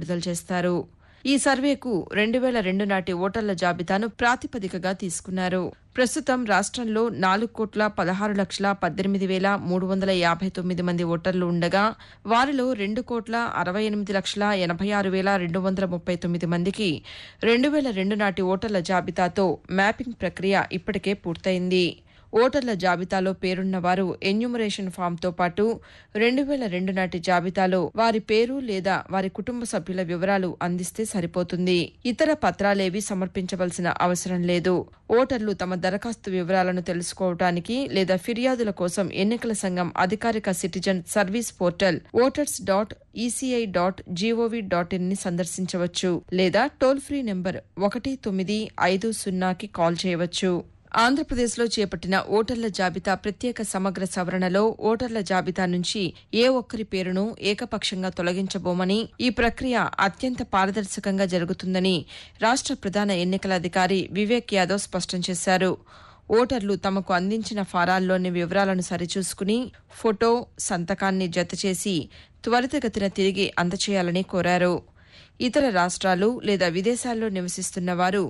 విడుదల చేస్తారు ఈ సర్వేకు రెండు వేల రెండు నాటి ఓటర్ల జాబితాను ప్రాతిపదికగా తీసుకున్నారు ప్రస్తుతం రాష్ట్రంలో నాలుగు కోట్ల పదహారు లక్షల పద్దెనిమిది వేల మూడు వందల యాభై తొమ్మిది మంది ఓటర్లు ఉండగా వారిలో రెండు కోట్ల అరవై ఎనిమిది లక్షల ఎనభై ఆరు వేల రెండు వందల ముప్పై తొమ్మిది మందికి రెండు వేల రెండు నాటి ఓటర్ల జాబితాతో మ్యాపింగ్ ప్రక్రియ ఇప్పటికే పూర్తయింది ఓటర్ల జాబితాలో పేరున్న వారు ఎన్యూమరేషన్ ఫామ్తో పాటు రెండు వేల రెండు నాటి జాబితాలో వారి పేరు లేదా వారి కుటుంబ సభ్యుల వివరాలు అందిస్తే సరిపోతుంది ఇతర పత్రాలేవి సమర్పించవలసిన అవసరం లేదు ఓటర్లు తమ దరఖాస్తు వివరాలను తెలుసుకోవడానికి లేదా ఫిర్యాదుల కోసం ఎన్నికల సంఘం అధికారిక citizen service portal voters dot ECI dot G O V dot IN ని సందర్శించవచ్చు లేదా టోల్ ఫ్రీ నెంబర్ ఒకటి తొమ్మిది ఐదు సున్నాకి కాల్ చేయవచ్చు ఆంధ్రప్రదేశ్లో చేపట్టిన ఓటర్ల జాబితా ప్రత్యేక సమగ్ర సవరణలో ఓటర్ల జాబితా నుంచి ఏ ఒక్కరి పేరును ఏకపక్షంగా తొలగించబోమని ఈ ప్రక్రియ అత్యంత పారదర్శకంగా జరుగుతుందని రాష్ట ప్రధాన ఎన్నికల అధికారి వివేక్ యాదవ్ స్పష్టం చేశారు ఓటర్లు తమకు అందించిన ఫారాల్లోని వివరాలను సరిచూసుకుని ఫోటో సంతకాన్ని జతచేసి త్వరితగతిన తిరిగి అందచేయాలని కోరారు ఇతర రాష్ట్రాలు లేదా విదేశాల్లో నివసిస్తున్న వారు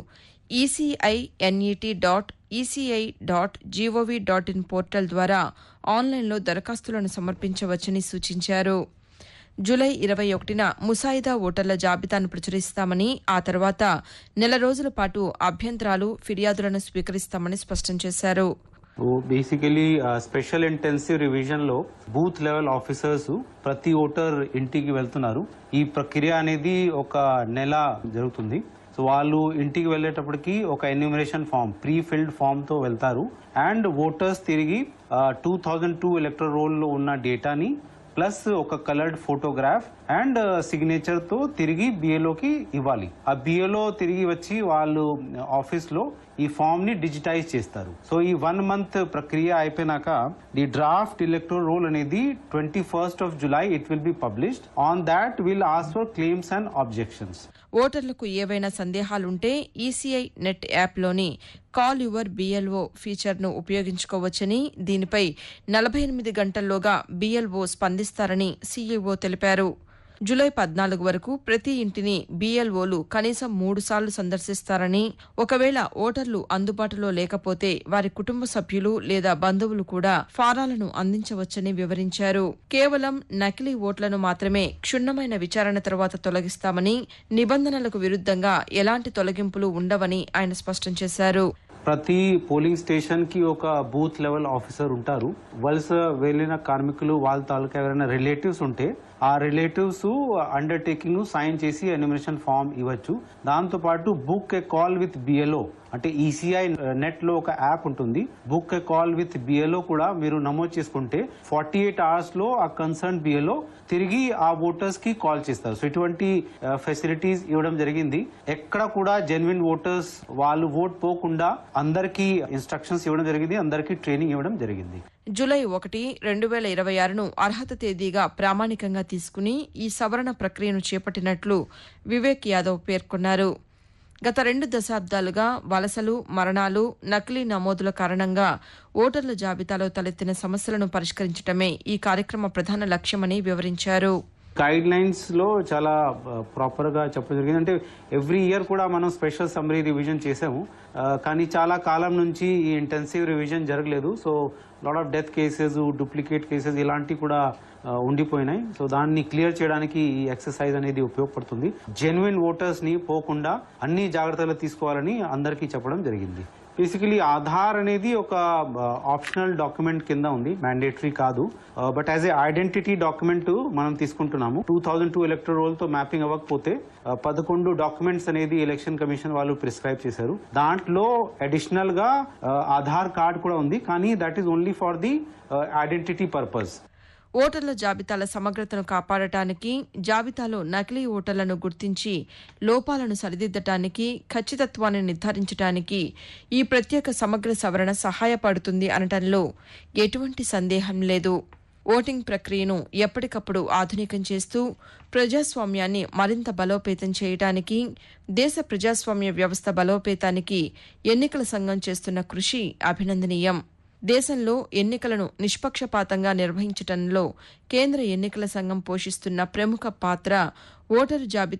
ECI N E T dot ECI dot G O V dot IN portal ద్వారా ఆన్లైన్లో దరఖాస్తులను సమర్పించవచ్చని సూచించారు జూలై ఇరవై ఒకటిన ముసాయిదా ఓటర్ల జాబితాను ప్రచురిస్తామని ఆ తర్వాత నెల రోజుల పాటు అభ్యంతరాలు ఫిర్యాదులను స్వీకరిస్తామని స్పష్టం చేశారు బేసికలీ స్పెషల్ ఇంటెన్సివ్ రివిజన్ లో బూత్ లెవెల్ ఆఫీసర్స్ ప్రతి ఓటర్ ఇంటికి వెళ్తున్నారు ఈ ప్రక్రియ అనేది ఒక నెల జరుగుతుంది సో వాళ్ళు ఇంటికి వెళ్ళేటప్పటికి ఒక enumeration form pre filled form తో వెళ్తారు అండ్ ఓటర్స్ తిరిగి two thousand two electoral roll లో ఉన్న డేటాని ప్లస్ ఒక కలర్డ్ ఫోటోగ్రాఫ్ అండ్ సిగ్నేచర్ తో తిరిగి బిఏలోకి ఇవ్వాలి ఆ బిఏలో తిరిగి వచ్చి వాళ్ళు ఆఫీస్ లో ఈ ఫామ్ ని డిజిటైజ్ చేస్తారు సో ఈ వన్ మంత్ ప్రక్రియ అయిపోయినాక ది డ్రాఫ్ట్ ఎలక్ట్రల్ రోల్ అనేది twenty first of July it will be published on that will ask for claims and objections ఓటర్లకు ఏవైనా సందేహాలుంటే ఈసీఐ నెట్ యాప్లోని కాల్ యువర్ బిఎల్ఓ ఫీచర్ను ఉపయోగించుకోవచ్చని దీనిపై నలభై ఎనిమిది గంటల్లోగా బిఎల్ఓ స్పందిస్తారని సీఈఓ తెలిపారు జూలై పద్నాలుగు వరకు ప్రతి ఇంటిని బీఎల్ఓలు కనీసం మూడు సార్లు సందర్శిస్తారని ఒకవేళ ఓటర్లు అందుబాటులో లేకపోతే వారి కుటుంబ సభ్యులు లేదా బంధువులు కూడా ఫారాలను అందించవచ్చని వివరించారు కేవలం నకిలీ ఓట్లను మాత్రమే క్షుణ్ణమైన విచారణ తర్వాత తొలగిస్తామని నిబంధనలకు విరుద్ధంగా ఎలాంటి తొలగింపులు ఉండవని ఆయన స్పష్టం చేశారు ప్రతి పోలింగ్ స్టేషన్ కి ఒక బూత్ లెవెల్ ఆఫీసర్ ఉంటారు వలస వెళ్ళిన కార్మికులు వాళ్ళ తాలూకా ఎవరైనా రిలేటివ్స్ ఉంటే ఆ రిలేటివ్స్ అండర్టేకింగ్ సైన్ చేసి ఎనిమినేషన్ ఫామ్ ఇవ్వచ్చు దాంతో పాటు book a call with BLO అంటే ఈసీఐ నెట్ లో ఒక యాప్ ఉంటుంది book a call with BLO కూడా మీరు నమోదు చేసుకుంటే ఫార్టీ ఎయిట్ అవర్స్ లో ఆ కన్సర్న్ బిఎల్ఓ తిరిగి ఆ ఓటర్స్ కి కాల్ చేస్తారు సో ఇటువంటి ఫెసిలిటీస్ ఇవ్వడం జరిగింది ఎక్కడ కూడా జెన్యున్ ఓటర్స్ వాళ్ళు ఓట్ పోకుండా అందరికీ ఇన్స్ట్రక్షన్స్ ఇవ్వడం జరిగింది అందరికీ ట్రైనింగ్ ఇవ్వడం జరిగింది జూలై ఒకటి రెండు వేల ఇరవై ఆరును అర్హత తేదీగా ప్రామాణికంగా తీసుకుని ఈ సవరణ ప్రక్రియను చేపట్టినట్లు వివేక్ యాదవ్ పేర్కొన్నారు గత రెండు దశాబ్దాలుగా వలసలు మరణాలు నకిలీ నమోదుల కారణంగా ఓటర్ల జాబితాలో తలెత్తిన సమస్యలను పరిష్కరించడమే ఈ కార్యక్రమ ప్రధాన లక్ష్యమని వివరించారు గైడ్ లైన్స్ లో చాలా ప్రాపర్ గా చెప్పడం జరిగింది అంటే ఎవ్రీ ఇయర్ కూడా మనం స్పెషల్ సమ్మరీ రివిజన్ చేసాము ఆ, కానీ చాలా కాలం నుంచి ఈ ఇంటెన్సివ్ రివిజన్ జరగలేదు so lot of death cases duplicate cases ఇలాంటివి కూడా ఆ, ఉండిపోయినాయి సో దాన్ని క్లియర్ చేయడానికి ఈ ఎక్సర్సైజ్ అనేది ఉపయోగపడుతుంది జెన్యున్ ఓటర్స్ ని పోకుండా అన్ని జాగ్రత్తలు తీసుకోవాలని అందరికీ చెప్పడం జరిగింది బేసికలీ ఆధార్ అనేది ఒక ఆప్షనల్ డాక్యుమెంట్ కింద ఉంది మ్యాండేటరీ కాదు but as a identity document మనం తీసుకుంటున్నాము two thousand two electoral roll తో మ్యాపింగ్ అవ్వకపోతే uh, పదకొండు డాక్యుమెంట్స్ అనేది ఎలక్షన్ కమిషన్ వాళ్ళు ప్రిస్క్రైబ్ చేశారు దాంట్లో అడిషనల్ గా uh, ఆధార్ కార్డ్ కూడా ఉంది కానీ that is only for the identity purpose ఓటర్ల జాబితాల సమగ్రతను కాపాడటానికి జాబితాలో నకిలీ ఓటర్లను గుర్తించి లోపాలను సరిదిద్దటానికి ఖచ్చితత్వాన్ని నిర్ధారించడానికి ఈ ప్రత్యేక సమగ్ర సవరణ సహాయపడుతుంది అనటంలో ఎటువంటి సందేహం లేదు ఓటింగ్ ప్రక్రియను ఎప్పటికప్పుడు ఆధునికం చేస్తూ ప్రజాస్వామ్యాన్ని మరింత బలోపేతం చేయడానికి దేశ ప్రజాస్వామ్య వ్యవస్థ బలోపేతానికి ఎన్నికల సంఘం చేస్తున్న కృషి అభినందనీయం దేశంలో ఎన్నికలను నిష్పక్షపాతంగా నిర్వహించటంలో కేంద్ర ఎన్నికల సంఘం పోషిస్తున్న ప్రముఖ పాత్ర ఓటరు జాబితా